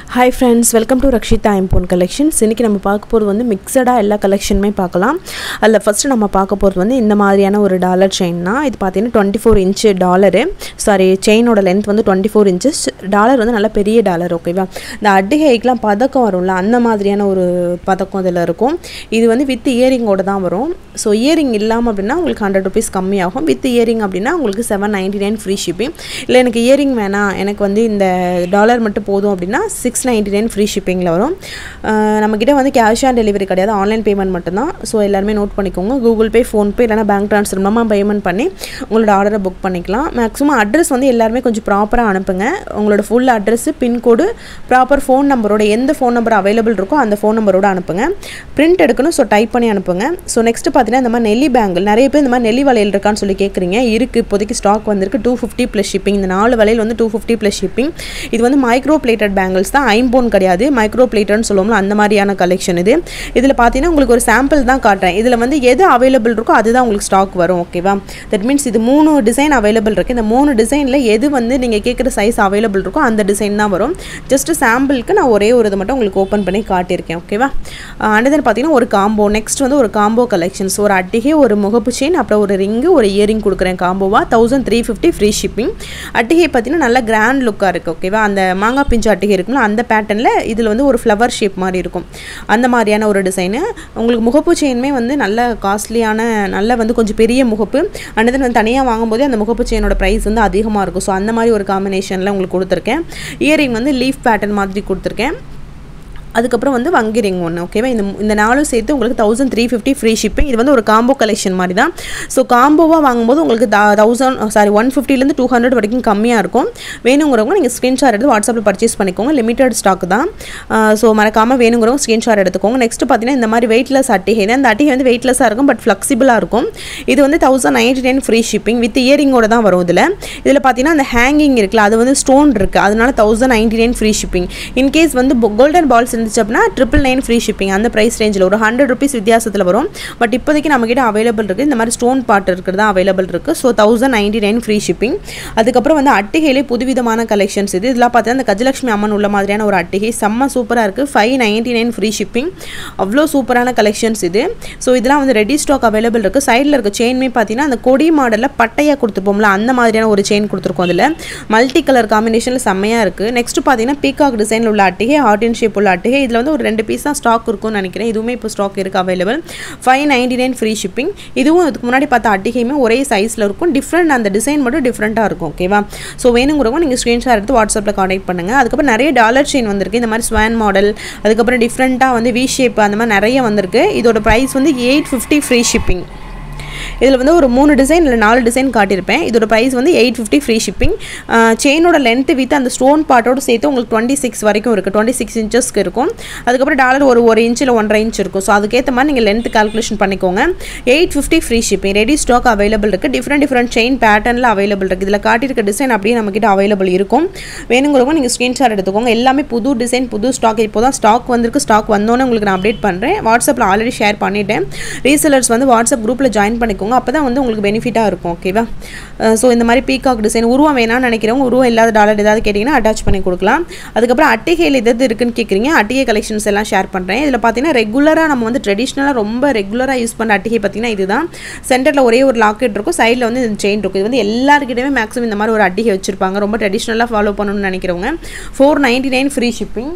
hi friends welcome to Rakshitha ஐம்போன் collections இன்றைக்கி நம்ம பார்க்க போகிறது வந்து மிக்சடாக எல்லா கலெக்ஷனுமே பார்க்கலாம் அதில் ஃபஸ்ட்டு நம்ம பார்க்க போகிறது வந்து இந்த மாதிரியான ஒரு டாலர் செயின் தான் இது பார்த்தீங்கன்னா twenty four inch dollar sorry செயினோட லென்த் வந்து டுவெண்ட்டி ஃபோர் இன்ச்சஸ் டாலர் வந்து நல்ல பெரிய டாலர் ஓகேவா இந்த அட்டிகைக்கெலாம் பதக்கம் வரும்ல அந்த மாதிரியான ஒரு பதக்கம் இதில் இருக்கும் இது வந்து வித் இயரிங்கோட தான் வரும் ஸோ இயரிங் இல்லாமல் அப்படின்னா உங்களுக்கு ஹண்ட்ரட் ருபீஸ் கம்மியாகும் வித் இயரிங் அப்படின்னா உங்களுக்கு seven ninety nine free shipping இல்லை எனக்கு இயரிங் வேணாம் எனக்கு வந்து இந்த டாலர் மட்டும் போதும் அப்படின்னா சிக்ஸ் நைன்டி நைன் ஃப்ரீ ஷிப்பிங்கில் வரும் அஹ் நம்மக்கிட்ட வந்து கேஷ் ஆன் டெலிவரி கிடையாது ஆன்லைன் பேமெண்ட் மட்டும்தான் ஸோ எல்லாருமே நோட் பண்ணிக்கோங்க கூகுள் பே ஃபோன்பே இல்லைனா பேங்க் ட்ரான்ஸ்ஃபர் மூலமாக பேமெண்ட் பண்ணி உங்களோட ஆர்டரை புக் பண்ணிக்கலாம் மேக்ஸிமம் அட்ரஸ் வந்து எல்லாருமே கொஞ்சம் ப்ராப்பராக அனுப்புங்க உங்களோட full address pincode proper phone நம்பரோட எந்த ஃபோன் நம்பர் அவைலபிள் இருக்கோ அந்த ஃபோன் நம்பரோட அனுப்புங்க பிரிண்ட் எடுக்கணும் ஸோ டைப் பண்ணி அனுப்புங்க ஸோ நெக்ஸ்ட் பார்த்தீங்கன்னா இந்த மாதிரி நெல்லி பேங்கிள் நிறைய பேர் இந்த மாதிரி நெல்லி வளையல் இருக்கான்னு சொல்லி கேட்குறீங்க இருக்குது இப்போதைக்கு ஸ்டாக் வந்திருக்கு டூ ஃபிஃப்டி ப்ளஸ் ஷிப்பிங் இந்த நாலு வளையல் வந்து டூ ஃபிஃப்டி ப்ளஸ் ஷிப்பிங் இது வந்து மைக்ரோ பிளேட்டட் பேங்கிள்ஸ் தான் ஐம்போன் கிடையாது மைக்ரோ பிளேட்டட்னு சொல்லுவோம்ல அந்த மாதிரியான கலெக்ஷன் இது இதில் பார்த்தீங்கன்னா உங்களுக்கு ஒரு சாம்பிள் தான் காட்டுறேன் இதில் வந்து எது அவைலபிள் இருக்கோ அதுதான் உங்களுக்கு ஸ்டாக் வரும் ஓகேவா தட் மீன்ஸ் இது மூணு டிசைன் அவைலபிள் இருக்குது இந்த மூணு டிசைனில் எது வந்து நீங்கள் கேட்குற சைஸ் அவைலபிள் இருக்கோ அந்த டிசைன் தான் வரும் ஜஸ்ட் சாம்பிளுக்கு நான் ஒரே ஒரு இது மட்டும் உங்களுக்கு ஓப்பன் பண்ணி காட்டியிருக்கேன் ஓகேவா அண்ட் பார்த்தீங்கன்னா ஒரு காம்போ நெக்ஸ்ட் வந்து ஒரு காம்போ கலெக்ஷன்ஸ் ஒரு அட்டிகை ஒரு முகப்பு செயின் அப்புறம் ஒரு ரிங்கு ஒரு இயரிங் கொடுக்குறேன் காம்போவாக thousand three fifty free shipping அட்டிகை பார்த்தீங்கன்னா நல்லா கிராண்ட் லுக்காக இருக்குது ஓகேவா அந்த மாங்காய் பிஞ்சு அட்டிகை இருக்கும்ல அந்த பேட்டர்னில் இதில் வந்து ஒரு ஃப்ளவர் ஷேப் மாதிரி இருக்கும் அந்த மாதிரியான ஒரு டிசைனு உங்களுக்கு முகப்பு செயினுமே வந்து நல்ல காஸ்ட்லியான நல்ல வந்து கொஞ்சம் பெரிய முகப்பு அண்ட் தென் வந்து தனியாக வாங்கும்போது அந்த முகப்பு செயினோட ப்ரைஸ் வந்து அதிகமாக இருக்கும் ஸோ அந்த மாதிரி ஒரு காம்பினேஷனில் உங்களுக்கு கொடுத்துருக்கேன் இயரிங் வந்து லீஃப் பேட்டர்ன் மாதிரி கொடுத்துருக்கேன் அதுக்கப்புறம் வந்து வங்கி ரிங் ஒன்று ஓகேவா இந்த இந்த நாலும் சேர்த்து உங்களுக்கு thousand three fifty free shipping இது வந்து ஒரு காம்போ கலெக்ஷன் மாதிரி தான் ஸோ காம்போவாக வாங்கும்போது உங்களுக்கு தௌசண்ட் சாரி ஒன் ஃபிஃப்டிலேருந்து டூ ஹண்ட்ரட் வரைக்கும் கம்மியாக இருக்கும் வேணுங்கிறவங்க நீங்கள் ஸ்க்ரீன்ஷாட் எடுத்து வாட்ஸ்அப்பில் பர்ச்சேஸ் பண்ணிக்கோங்க லிமிட்டட் ஸ்டாக் தான் ஸோ மறக்காமல் வேணுங்கிறவங்க ஸ்க்ரீன்ஷாட் எடுத்துக்கோங்க நெக்ஸ்ட் பார்த்தீங்கன்னா இந்த மாதிரி வெயிட்லெஸ் அட்டிகை தான் இந்த அட்டிகை வந்து வெயிட்லெஸ்ஸாக இருக்கும் பட் ஃப்ளெக்சிபிளாக இருக்கும் இது வந்து thousand ninety nine free shipping with இயரிங்கோட தான் வரும் இதில் இதில் பார்த்தீங்கன்னா அந்த ஹேங்கிங் இருக்குல்ல அது வந்து ஸ்டோன் இருக்குது அதனால thousand ninety nine free shipping in case வந்து கோல்டன் பால்ஸ் இருந்துச்சு அப்படின்னா ட்ரிபிள் நைன் ஃப்ரீ ஷிப்பிங் அந்த ப்ரைஸ் ரேஞ்சில் ஒரு ஹண்ட்ரட் ருபீஸ் வித்தியாசத்தில் வரும் பட் இப்போதைக்கு நம்மக்கிட்ட அவைலபிள் இருக்குது இந்த மாதிரி ஸ்டோன் பாட் இருக்கிறது தான் அவைலபிள் இருக்குது so thousand ninety nine free shipping அதுக்கப்புறம் வந்து அட்டிகையிலே புதுவிதமான கலெக்ஷன்ஸ் இது இதெல்லாம் பார்த்தீங்கன்னா இந்த கஜலட்சுமி அம்மன் உள்ள மாதிரியான ஒரு அட்டிகை செம்ம சூப்பராக இருக்குது five ninety nine free shipping அவ்வளோ சூப்பரான கலெக்ஷன்ஸ் இது ஸோ இதெல்லாம் வந்து ரெடி ஸ்டாக் அவைலபிள் இருக்குது சைடில் இருக்க செயின்மே பார்த்தீங்கன்னா அந்த கொடி மாடலில் பட்டையாக கொடுத்துருப்போம்ல அந்த மாதிரியான ஒரு செயின் கொடுத்துருக்கோம் அதில் மல்டி கலர் காம்பினேஷனில் செம்மையாக இருக்குது நெக்ஸ்ட் பார்த்தீங்கன்னா பீகாக் டிசைனில் உள்ள அட்டிகை ஹார்ட் இன் ஷேப் உள்ள அட்டிகை இதில் வந்து ஒரு ரெண்டு பீஸ் தான் ஸ்டாக் இருக்கும்னு நினைக்கிறேன் இதுவுமே இப்போ ஸ்டாக் இருக்குது available five ninety nine free shipping இதுவும் இதுக்கு முன்னாடி பார்த்த அட்டிகையுமே ஒரே சைஸில் இருக்கும் டிஃப்ரெண்ட் அந்த டிசைன் மட்டும் டிஃப்ரெண்ட்டாக இருக்கும் ஓகேவா ஸோ வேணுங்கிறவங்க நீங்கள் ஸ்க்ரீன்ஷாட் எடுத்து வாட்ஸ்அப்பில் காண்டாக்ட் பண்ணுங்கள் அதுக்கப்புறம் நிறைய டாலர் செயின் வந்திருக்கு இந்த மாதிரி ஸ்வான் மாடல் அதுக்கப்புறம் டிஃப்ரெண்ட்டாக வந்து வி ஷேப் அந்த மாதிரி நிறைய வந்திருக்கு இதோட ப்ரைஸ் வந்து எயிட் ஃபிஃப்டி ஃப்ரீ ஷிப்பிங் இதில் வந்து ஒரு மூணு டிசைன் இல்லை நாலு டிசைன் காட்டியிருப்பேன் இதோட ப்ரைஸ் வந்து எயிட் ஃபிஃப்டி ஃப்ரீ ஷிப்பிங் செயினோட லென்த்து வித் அந்த ஸ்டோன் பார்ட்டோடு சேர்த்து உங்களுக்கு டுவெண்ட்டி சிக்ஸ் வரைக்கும் இருக்குது டுவெண்ட்டி சிக்ஸ் இன்ச்சஸ்க்கு இருக்கும் அதுக்கப்புறம் டாலர் ஒரு ஒரு இன்ச்சில் ஒன்றரை இன்ச் இருக்கும் ஸோ அதுக்கேற்ற மாதிரி நீங்கள் லென்த் கால்குலேஷன் பண்ணிக்கோங்க eight fifty free shipping ready stock available இருக்குது டிஃப்ரெண்ட் டிஃப்ரெண்ட் செயின் பேட்டர்னில் அவைலபிள் இருக்குது இதில் காட்டியிருக்க டிசைன் அப்படியே நம்மக்கிட்ட அவைலபிள் இருக்கும் வேணுங்கிறவங்க நீங்கள் ஸ்க்ரீன்ஷாட் எடுத்துக்கோங்க எல்லாமே புது டிசைன் புது ஸ்டாக் இப்போ தான் ஸ்டாக் வந்திருக்கு ஸ்டாக் வந்தோன்னே உங்களுக்கு நான் அப்டேட் பண்ணுறேன் வாட்ஸ்அப்பில் ஆல்ரெடி ஷேர் பண்ணிவிட்டேன் ரீசெலர்ஸ் வந்து வாட்ஸ்அப் குரூப்பில் ஜாயின் பண்ணிக்கோங்க அப்போ தான் வந்து உங்களுக்கு பெனிஃபிட்டாக இருக்கும் ஓகேவா ஸோ இந்த மாதிரி பீகாக் டிசைன் உருவம் வேணாம்னு நினைக்கிறவங்க உருவம் இல்லாத டாலர் ஏதாவது கேட்டிங்கன்னா அட்டாச் பண்ணி கொடுக்கலாம் அதுக்கப்புறம் அட்டிகையில் எது இருக்குன்னு கேட்குறீங்க அட்டிகை கலெக்ஷன்ஸ் எல்லாம் ஷேர் பண்ணுறேன் இதில் பார்த்தீங்கன்னா ரெகுலராக நம்ம வந்து ட்ரெடிஷ்னலாக ரொம்ப ரெகுலராக யூஸ் பண்ணுற அட்டிகை பார்த்தீங்கன்னா இதுதான் சென்டரில் ஒரே ஒரு லாக்கெட் இருக்கும் சைடில் வந்து இந்த செயின் இருக்கும் இது வந்து எல்லாருக்கிட்டையுமே மேக்ஸிமம் இந்த மாதிரி ஒரு அட்டிகை வச்சிருப்பாங்க ரொம்ப ட்ரெடிஷ்னலாக ஃபாலோ பண்ணணும்னு நினைக்கிறவங்க four ninety nine free shipping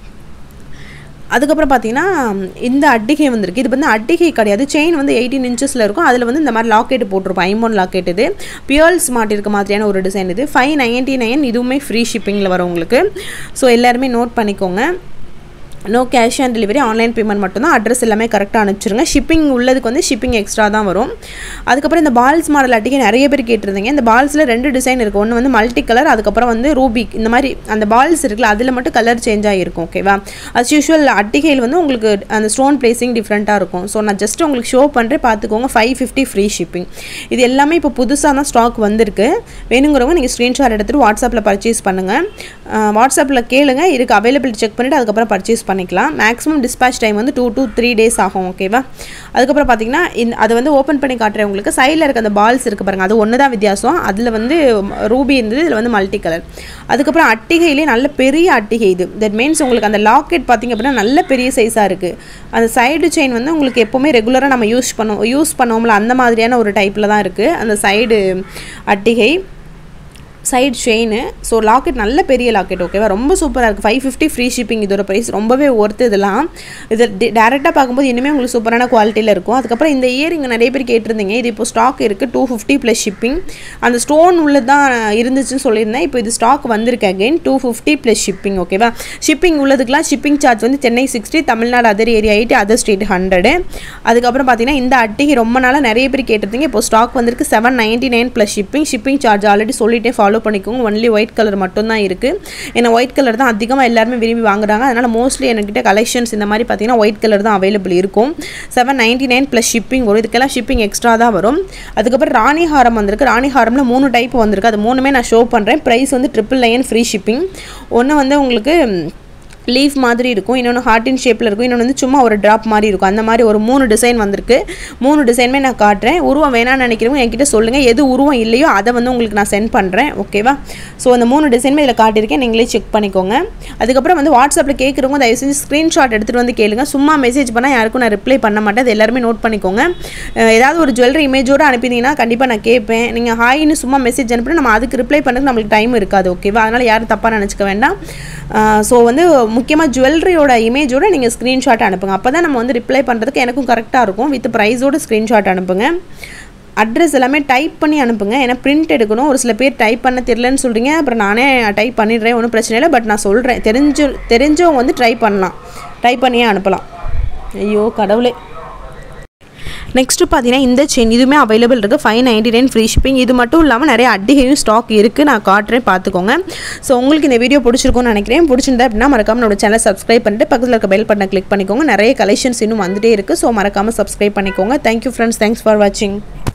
அதுக்கப்புறம் பார்த்தீங்கன்னா இந்த அட்டிகை வந்திருக்கு இது வந்து அட்டிகை கிடையாது செயின் வந்து எயிட்டீன் இன்ச்சஸில் இருக்கும் அதில் வந்து இந்த மாதிரி லாக்கெட் போட்டிருப்போம் ஐமோன் லாக்கெட் இது பியர்ல்ஸ் மாட்டிருக்க மாதிரியான ஒரு டிசைன் இது ஃபைவ் நைன்ட்டி நைன் இதுவுமே ஃப்ரீ ஷிப்பிங்கில் வரும் உங்களுக்கு ஸோ எல்லாருமே நோட் பண்ணிக்கோங்க no cash on delivery online payment மட்டும்தான் அட்ரஸ் எல்லாமே கரெக்டாக அனுப்பிச்சிருங்க ஷிப்பிங் உள்ளதுக்கு வந்து ஷிப்பிங் எக்ஸ்ட்ரா தான் வரும் அதுக்கப்புறம் இந்த பால்ஸ் மாடல் அட்டிகை நிறைய பேர் கேட்டிருந்தீங்க இந்த பால்ஸில் ரெண்டு டிசைன் இருக்குது ஒன்று வந்து மல்டி கலர் அதுக்கப்புறம் வந்து ரூபிக் இந்த மாதிரி அந்த பால்ஸ் இருக்குல்ல அதில் மட்டும் கலர் சேஞ்ச் ஆகிருக்கும் ஓகேவா அஸ் யூஷுவல் அட்டிகையில் வந்து உங்களுக்கு அந்த ஸ்டோன் பிளேசிங் டிஃப்ரெண்ட்டாக இருக்கும் ஸோ நான் ஜஸ்ட் உங்களுக்கு ஷோ பண்ணுறேன் பார்த்துக்கோங்க ஃபைவ் ஃபிஃப்டி ஃப்ரீ ஷிப்பிங் இது எல்லாமே இப்போ புதுசாக தான் ஸ்டாக் வந்திருக்கு வேணுங்கிறவங்க நீங்கள் ஸ்க்ரீன்ஷாட் எடுத்துகிட்டு வாட்ஸ்அப்பில் பர்ச்சேஸ் பண்ணுங்கள் வாட்ஸ்அப்பில் கேளுங்க இதுக்கு அவைலபிலிட்டி செக் பண்ணிவிட்டு அதுக்கப்புறம் பர்ச்சேஸ் பண்ணிக்கலாம் மேக்ஸிமம் டிஸ்பேச் டைம் வந்து டூ to த்ரீ டேஸ் ஆகும் ஓகேவா அதுக்கப்புறம் பார்த்தீங்கன்னா இந்த அதை வந்து ஓப்பன் பண்ணி காட்டுறேன் உங்களுக்கு சைடில் இருக்க அந்த பால்ஸ் இருக்குது பாருங்கள் அது ஒன்று தான் வித்தியாசம் அதில் வந்து ரூபி இருந்தது இதில் வந்து மல்டி கலர் அதுக்கப்புறம் அட்டிகையிலே நல்ல பெரிய அட்டிகை இது தட் மீன்ஸ் உங்களுக்கு அந்த லாக்கெட் பார்த்தீங்க அப்படின்னா நல்ல பெரிய சைஸாக இருக்குது அந்த சைடு செயின் வந்து உங்களுக்கு எப்போவுமே ரெகுலராக நம்ம யூஸ் பண்ணோம் யூஸ் பண்ணுவோம்ல அந்த மாதிரியான ஒரு டைப்பில் தான் இருக்குது அந்த சைடு அட்டிகை சைடு செயின் ஸோ லாக்கெட் நல்ல பெரிய லாக்கெட் ஓகேவா ரொம்ப சூப்பராக இருக்குது ஃபைவ் ஃபிஃப்டி ஃப்ரீ ஷிப்பிங் இதோட ப்ரைஸ் ரொம்பவே ஒர்த்து இதெல்லாம் இது டேரெக்டாக பார்க்கும்போது இனிமேல் உங்களுக்கு சூப்பரான குவாலிட்டியில் இருக்கும் அதுக்கப்புறம் இந்த இயரிங் நிறைய பேர் கேட்டிருந்தீங்க இது இப்போ ஸ்டாக் இருக்குது டூ ஃபிஃப்டி ப்ளஸ் ஷிப்பிங் அந்த ஸ்டோன் உள்ளது தான் இருந்துச்சுன்னு சொல்லியிருந்தேன் இப்போ இது ஸ்டாக் வந்திருக்கு again two fifty plus shipping ஓகேவா ஷிப்பிங் உள்ளதுக்கெலாம் ஷிப்பிங் சார்ஜ் வந்து Chennai sixty Tamil Nadu other area eighty other state hundred அதுக்கப்புறம் பார்த்தீங்கன்னா இந்த அட்டிகை ரொம்ப நாளாக நிறைய பேர் கேட்டிருந்தீங்க இப்போ ஸ்டாக் வந்திருக்கு seven ninety nine plus shipping shipping charge already சொல்லிட்டே ஃபாலோ பண்ணிக்கோங்க ஒன்லி ஒயிட் கலர் மட்டும்தான் இருக்குது ஏன்னா ஒயிட் கலர் தான் அதிகமாக எல்லாருமே விரும்பி வாங்குறாங்க அதனால் மோஸ்ட்லி என்கிட்ட கலெக்ஷன்ஸ் இந்த மாதிரி பார்த்தீங்கன்னா ஒயிட் கலர் தான் அவைலபிள் இருக்கும் seven ninety nine plus shipping வரும் இதுக்கெல்லாம் ஷிப்பிங் எக்ஸ்ட்ரா தான் வரும் அதுக்கப்புறம் ராணி ஹாரம் வந்திருக்கு ராணி ஹாரமில் மூணு டைப் வந்திருக்கு அது மூணுமே நான் ஷோ பண்ணுறேன் ப்ரைஸ் வந்து ட்ரிபிள் நைன் ஃப்ரீ ஷிப்பிங் ஒன்று வந்து உங்களுக்கு லீஃப் மாதிரி இருக்கும் இன்னொன்று ஹார்ட்டின் ஷேப்பில் இருக்கும் இன்னொன்று வந்து சும்மா ஒரு ட்ராப் மாதிரி இருக்கும் அந்த மாதிரி ஒரு மூணு டிசைன் வந்திருக்கு மூணு டிசைனுமே நான் காட்டுறேன் உருவம் வேணாம்னு நினைக்கிறவங்க என்கிட்ட சொல்லுங்கள் எது உருவம் இல்லையோ அதை வந்து உங்களுக்கு நான் சென்ட் பண்ணுறேன் ஓகேவா ஸோ அந்த மூணு டிசைனுமே இதில் காட்டியிருக்கேன் நீங்களே செக் பண்ணிக்கோங்க அதுக்கப்புறம் வந்து வாட்ஸ்அப்பில் கேட்குறவங்க தயவு செஞ்சு ஸ்க்ரீன்ஷாட் எடுத்துகிட்டு வந்து கேளுங்க சும்மா மெசேஜ் பண்ணால் யாருக்கும் நான் ரிப்ளை பண்ண மாட்டேன் அது எல்லாருமே நோட் பண்ணிக்கோங்க அஹ் ஏதாவது ஒரு ஜுவல்லரி இமேஜோடு அனுப்பினீங்கன்னா கண்டிப்பாக நான் கேட்பேன் நீங்கள் ஹாய்னு சும்மா மெசேஜ் அனுப்பினா நம்ம அதுக்கு ரிப்ளை பண்ணுறதுக்கு நம்மளுக்கு டைம் இருக்காது ஓகேவா அதனால் யாரும் தப்பாக நினச்சிக்க வேண்டாம் ஸோ வந்து முக்கியமாக ஜுவல்லரியோட இமேஜோட நீங்கள் ஸ்க்ரீன்ஷாட் அனுப்புங்க அப்போ தான் நம்ம வந்து ரிப்ளை பண்ணுறதுக்கு எனக்கும் கரெக்டாக இருக்கும் வித் ப்ரைஸோட ஸ்க்ரீன்ஷாட் அனுப்புங்க அட்ரஸ் எல்லாமே டைப் பண்ணி அனுப்புங்க ஏன்னா பிரிண்ட் எடுக்கணும் ஒரு சில பேர் டைப் பண்ண தெரிலன்னு சொல்கிறீங்க அப்புறம் நானே டைப் பண்ணிடுறேன் ஒன்றும் பிரச்சனை இல்லை பட் நான் சொல்கிறேன் தெரிஞ்சு தெரிஞ்சவங்க வந்து ட்ரை பண்ணலாம் டைப் பண்ணியே அனுப்பலாம் ஐயோ கடவுளே நெக்ஸ்ட்டு பார்த்தீங்கன்னா இந்த செயின் இதுவுமே அவைலபிள் இருக்குது five ninety nine free shipping இது மட்டும் இல்லாமல் நிறைய அட்டிகையும் ஸ்டாக் இருக்குது நான் காட்டுறேன் பார்த்துக்கோங்க ஸோ உங்களுக்கு இந்த வீடியோ பிடிச்சிருக்கும்னு நினைக்கிறேன் பிடிச்சிருந்தா அப்படின்னா மறக்காம என்னோட சேனலை சப்ஸ்கிரைப் பண்ணிட்டு பக்கத்தில் இருக்க பெல் பட்டனை கிளிக் பண்ணிக்கோங்க நிறைய கலெக்ஷன்ஸ் இன்னும் வந்துட்டே இருக்குது ஸோ மறக்காமல் சப்ஸ்கிரைப் பண்ணிக்கோங்க தேங்க்யூ ஃப்ரெண்ட்ஸ் தேங்க்ஸ் ஃபார் வாட்சிங்